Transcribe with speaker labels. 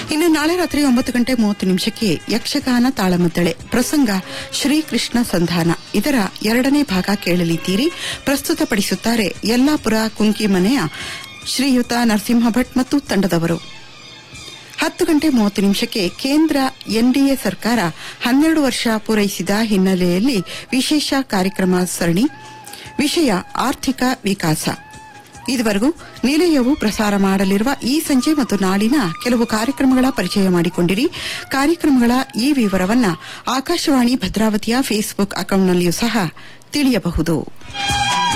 Speaker 1: ಇನ್ನು ನಾಳೆ ರಾತ್ರಿ ಒಂಬತ್ತು ಗಂಟೆ ಮೂವತ್ತು ನಿಮಿಷಕ್ಕೆ ಯಕ್ಷಗಾನ ತಾಳಮದ್ದಳೆ ಪ್ರಸಂಗ ಶ್ರೀಕೃಷ್ಣ ಸಂಧಾನ ಇದರ ಎರಡನೇ ಭಾಗ ಕೇಳಲಿದ್ದೀರಿ ಪ್ರಸ್ತುತಪಡಿಸುತ್ತಾರೆ ಯಲ್ಲಾಪುರ ಕುಂಕಿಮನೆಯ ಶ್ರೀಯುತ ನರಸಿಂಹ ಭಟ್ ಮತ್ತು ತಂಡದವರು ಹತ್ತು ಗಂಟೆ ಮೂವತ್ತು ನಿಮಿಷಕ್ಕೆ ಕೇಂದ್ರ ಎನ್ಡಿಎ ಸರ್ಕಾರ ಹನ್ನೆರಡು ವರ್ಷ ಪೂರೈಸಿದ ಹಿನ್ನೆಲೆಯಲ್ಲಿ ವಿಶೇಷ ಕಾರ್ಯಕ್ರಮ ಸರಣಿ ವಿಷಯ ಆರ್ಥಿಕ ವಿಕಾಸ ಇದುವರೆಗೂ ನಿಲಯವು ಪ್ರಸಾರ ಮಾಡಲಿರುವ ಈ ಸಂಜೆ ಮತ್ತು ನಾಳಿನ ಕೆಲವು ಕಾರ್ಯಕ್ರಮಗಳ ಪರಿಚಯ ಮಾಡಿಕೊಂಡಿರಿ ಕಾರ್ಯಕ್ರಮಗಳ ಈ ವಿವರವನ್ನ ಆಕಾಶವಾಣಿ ಭದ್ರಾವತಿಯ ಫೇಸ್ಬುಕ್ ಅಕೌಂಟ್ನಲ್ಲಿಯೂ ಸಹ ತಿಳಿಯಬಹುದು